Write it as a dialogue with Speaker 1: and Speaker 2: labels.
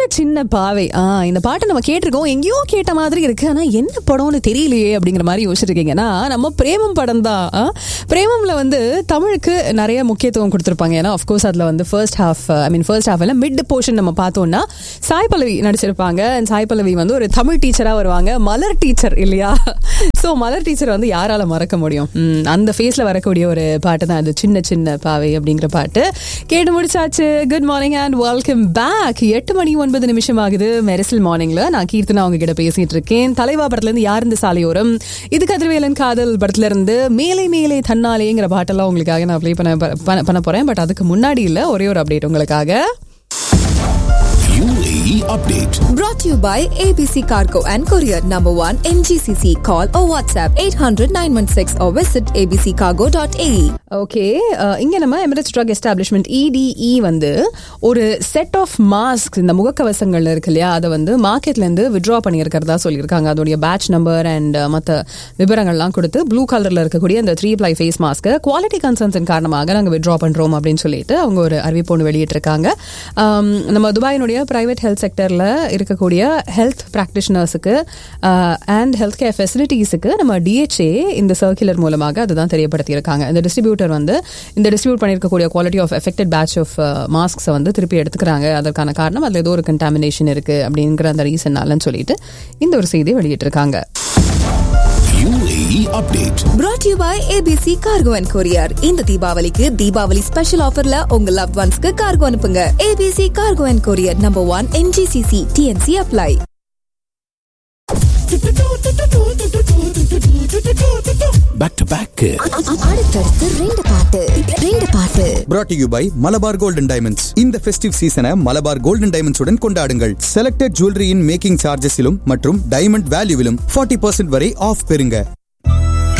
Speaker 1: சின்ன சின்ன பாவை ஆ இந்த பாட்டை நம்ம கேட்டிருக்கோம் எங்கேயோ கேட்ட மாதிரி இருக்கு ஆனா என்ன படம்னு தெரியலையே அப்படிங்கிற மாதிரி யோசிச்சிருக்கீங்கன்னா நம்ம பிரேமம் படம் தான் ஆ? பிரேமம்ல வந்து தமிழுக்கு நிறைய முக்கியத்துவம் கொடுத்துருப்பாங்க ஏன்னா அஃப்கோர்ஸ் அதுல வந்து first half I mean first ஹாஃப்ல மிட் போர்ஷன் நம்ம பார்த்தோம்னா சாய் பல்லவி நடிச்சிருப்பாங்க And சாய் பல்லவி வந்து ஒரு தமிழ் டீச்சரா வருவாங்க மலர் டீச்சர் இல்லையா ஸோ மலர் டீச்சர் வந்து யாரால மறக்க முடியும் ம், அந்த ஃபேஸ்ல வரக்கூடிய ஒரு பாட்டு தான் அது சின்ன சின்ன பாவை அப்படிங்கிற பாட்டு கேட்டு முடிச்சாச்சு good morning and welcome back எட்டு மணி ஒன்பது நிமிஷம் ஆகுது மெரிசல் மார்னிங்ல நான் கீர்த்தனா அவங்க கிட்ட பேசிட்டு இருக்கேன் தலைவா படத்துல இருந்து யார் இந்த சாலையோரம் இது கதிர்வேலன் காதல் படத்துல இருந்து மேலே மேலே தன்னாலேங்கிற பாட்டெல்லாம் உங்களுக்காக நான் ப்ளே பண்ண பண்ண- பண்ண போறேன் பட் அதுக்கு முன்னாடி இல்ல ஒரே ஒரு அப்டேட் உங்களுக்காக
Speaker 2: UAE update.
Speaker 3: Brought to you by ABC Cargo and Courier Number 1 MGCC. Call or WhatsApp 800 916 or visit abccargo.ae.
Speaker 1: Okay இங்க நம்ம எமிரேட்ஸ் ட்ரக் எஸ்டாப்ளிஷ்மெண்ட் இடிஇ வந்து ஒரு செட் ஆஃப் மாஸ்க் இந்த முகக்கவசங்கள் இருக்கு இல்லையா அதை வந்து மார்க்கெட்ல இருந்து விட்ரா பண்ணியிருக்கிறதா சொல்லியிருக்காங்க அதோடைய பேட்ச் நம்பர் அண்ட் மற்ற விவரங்கள்லாம் கொடுத்து ப்ளூ கலர்ல இருக்கக்கூடிய அந்த three ply face mask quality கன்சர்ன்ஸின் காரணமாக நாங்கள் விட்ரா பண்றோம் அப்படின்னு சொல்லிட்டு அவங்க ஒரு அறிவிப்பு ஒன்று வெளியிட்டிருக்காங்க ஆம், நம்ம துபாயினுடைய பிரைவேட் ஹெல்த் செக்டர்ல இருக்கக்கூடிய ஹெல்த் ப்ராக்டிஷனர்ஸுக்கு அண்ட் ஹெல்த் கேர் ஃபெசிலிட்டிஸுக்கு நம்ம டிஹெச்ஏ இந்த சர்க்குலர் மூலமாக அதுதான் தெரியப்படுத்தியிருக்காங்க இந்த டிஸ்ட்ரிபியூட்டர் வந்து இந்த டிஸ்ட்ரிபியூட் பண்ணியிருக்கக்கூடிய quality of affected batch of மாஸ்க்ஸை வந்து திருப்பி எடுத்துக்கிறாங்க அதற்கான காரணம் அதில் ஏதோ ஒரு கண்டாமினேஷன் இருக்கு அப்படிங்கிற அந்த ரீசன்னாலன்னு சொல்லிட்டு இந்த ஒரு செய்தி வெளியிட்டிருக்காங்க
Speaker 2: UAE update.
Speaker 3: Brought to you by ABC Cargo and Courier. இந்த தீபாவளிக்கு தீபாவளி ஸ்பெஷல் ஆஃபர்ல உங்க லவ் ஒன்ஸ்க்கு கார்கோ அனுப்புங்க ABC Cargo and Courier Number 1 MGCC TNC apply.
Speaker 2: Back to back.
Speaker 3: அடுத்தடுத்து ரெண்டு பாட்டு ரெண்டு பாட்டு
Speaker 4: brought to you by Malabar golden diamonds இந்த ஃபெஸ்டிவ் சீசனை மலபார் கோல்டன் டைமண்ட்ஸ் உடன் கொண்டாடுங்கள் செலக்டட் ஜுவல்லரியின் மேக்கிங் சார்ஜஸிலும் மற்றும் டைமண்ட் வேல்யூவிலும் 40% வரை ஆஃப் பெறுங்க